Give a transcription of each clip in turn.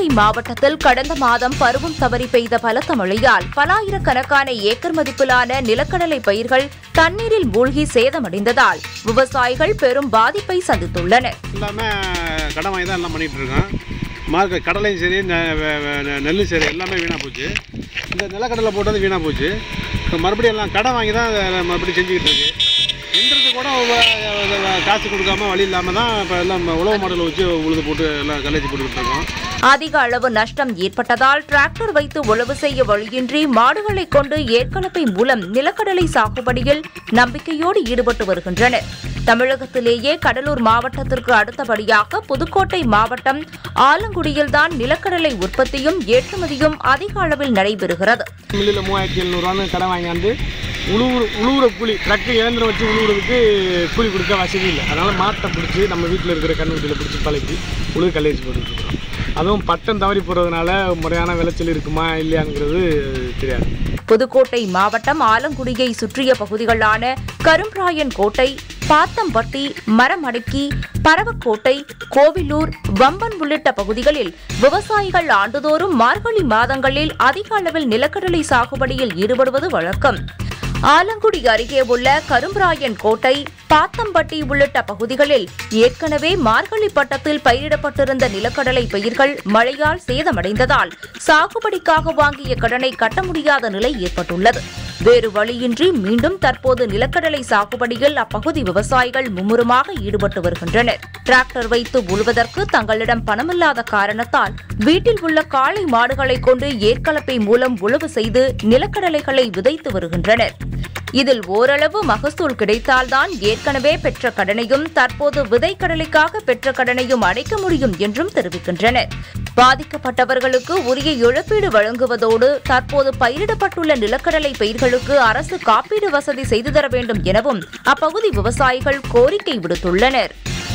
மாவட்டத்தில் கடந்த மாதம் பருவம் தவறி பெய்த பலத்த மழையால் பலாயிரக்கணக்கான ஏக்கர் மதிப்பிலான நிலக்கடலை பயிர்கள் தண்ணீரில் மூழ்கி சேதமடைந்ததால் விவசாயிகள் பெரும் பாதிப்பை சந்தித்துள்ளனர் எல்லாமே கடன் வாங்கி தான் எல்லாம் பண்ணிகிட்டு இருக்கோம் மார்க்க கடலையும் சரி நெ- வெ- வெ- நெல்லும் சரி எல்லாமே வீணாக போச்சு இந்த நிலக்கடலை போட்டது வீணாக போச்சு இப்போ மறுபடியும் எல்லாம் கடன் வாங்கி தான் அதை மறுபடியும் செஞ்சுக்கிட்டு இருக்கு எந்திரத்துக்கு கூட வ- வ- காசு கொடுக்காம வழி இல்லாமல் தான் இப்போ எல்லாம் உழவு மாடலை வச்சு உழுது போட்டு எல்லாம் கலேஜ் போட்டுக்கிட்டு இருக்கோம் அதிக அளவு நஷ்டம் ஏற்பட்டதால் டிராக்டர் வைத்து உழவு செய்ய வழியின்றி மாடுகளை கொண்டு ஏற்கலப்பை மூலம் நிலக்கடலை சாகுபடியில் நம்பிக்கையோடு ஈடுபட்டு வருகின்றனர் தமிழகத்திலேயே கடலூர் மாவட்டத்திற்கு அடுத்தபடியாக புதுக்கோட்டை மாவட்டம் ஆலங்குடியில்தான் நிலக்கடலை உற்பத்தியும் ஏற்றுமதியும் அதிக அளவில் நடைபெறுகிறது மில்லில் மூவாயிரத்தி எழுநூறுவான்னு கடன் வாங்கியாந்து உழுவுற உழுவுற கூலி ட்ரக்கு இயந்திரம் வச்சு உழுவுறதுக்கு கூலி கொடுக்க வசதி இல்லை அதனால் மாட்டை பிடிச்சி நம்ம வீட்டில் இருக்கிற கண்ணுக்குட்டியில் பிடிச்சி பழக்கி உழுது கல்லேஜ் போட்டுட்ருக்கோம் அதுவும் பட்டம் தவறி போகிறதுனால முறையான விளைச்சல் இருக்குமா இல்லையாங்கிறது தெரியாது புதுக்கோட்டை மாவட்டம் ஆலங்குடியை சுற்றிய பகுதிகளான கரும்ராயன் கோட்டை பாத்தம்பட்டி மரமடக்கி பரவக்கோட்டை கோவிலூர் வம்பன் உள்ளிட்ட பகுதிகளில் விவசாயிகள் ஆண்டுதோறும் மார்கழி மாதங்களில் அதிக அளவில் நிலக்கடலை சாகுபடியில் ஈடுபடுவது வழக்கம் ஆலங்குடி அருகே உள்ள கரும்ராயன் கோட்டை பாத்தம்பட்டி உள்ளிட்ட பகுதிகளில் ஏற்கனவே மார்கழி பட்டத்தில் பயிரிடப்பட்டிருந்த நிலக்கடலை பயிர்கள் மழையால் சேதமடைந்ததால் சாகுபடிக்காக வாங்கிய கடனை கட்ட முடியாத நிலை ஏற்பட்டுள்ளது வேறு வழியின்றி மீண்டும் தற்போது நிலக்கடலை சாகுபடியில் அப்பகுதி விவசாயிகள் மும்முரமாக ஈடுபட்டு வருகின்றனர் டிராக்டர் வைத்து உழுவதற்கு தங்களிடம் பணமில்லாத காரணத்தால் வீட்டில் உள்ள காளை மாடுகளை கொண்டு ஏற்கலப்பை மூலம் உழவு செய்து நிலக்கடலைகளை விதைத்து வருகின்றனர் இதில் ஓரளவு மகசூல் கிடைத்தால்தான் ஏற்கனவே பெற்ற கடனையும் தற்போது விதைக்கடலைக்காக பெற்ற கடனையும் அடைக்க முடியும் என்றும் தெரிவிக்கின்றனர் பாதிக்கப்பட்டவர்களுக்கு உரிய இழப்பீடு வழங்குவதோடு தற்போது பயிரிடப்பட்டுள்ள நிலக்கடலை பயிர்களுக்கு அரசு காப்பீடு வசதி செய்து தர வேண்டும் எனவும் அப்பகுதி விவசாயிகள் கோரிக்கை விடுத்துள்ளனர்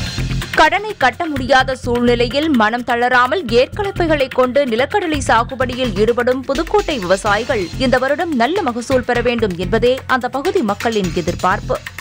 கடனை கட்ட முடியாத சூழ்நிலையில் மனம் தளராமல் ஏற்கலப்பைகளை கொண்டு நிலக்கடலை சாகுபடியில் ஈடுபடும் புதுக்கோட்டை விவசாயிகள் இந்த வருடம் நல்ல மகசூல் பெற வேண்டும் என்பதே அந்த பகுதி மக்களின் எதிர்பார்ப்பு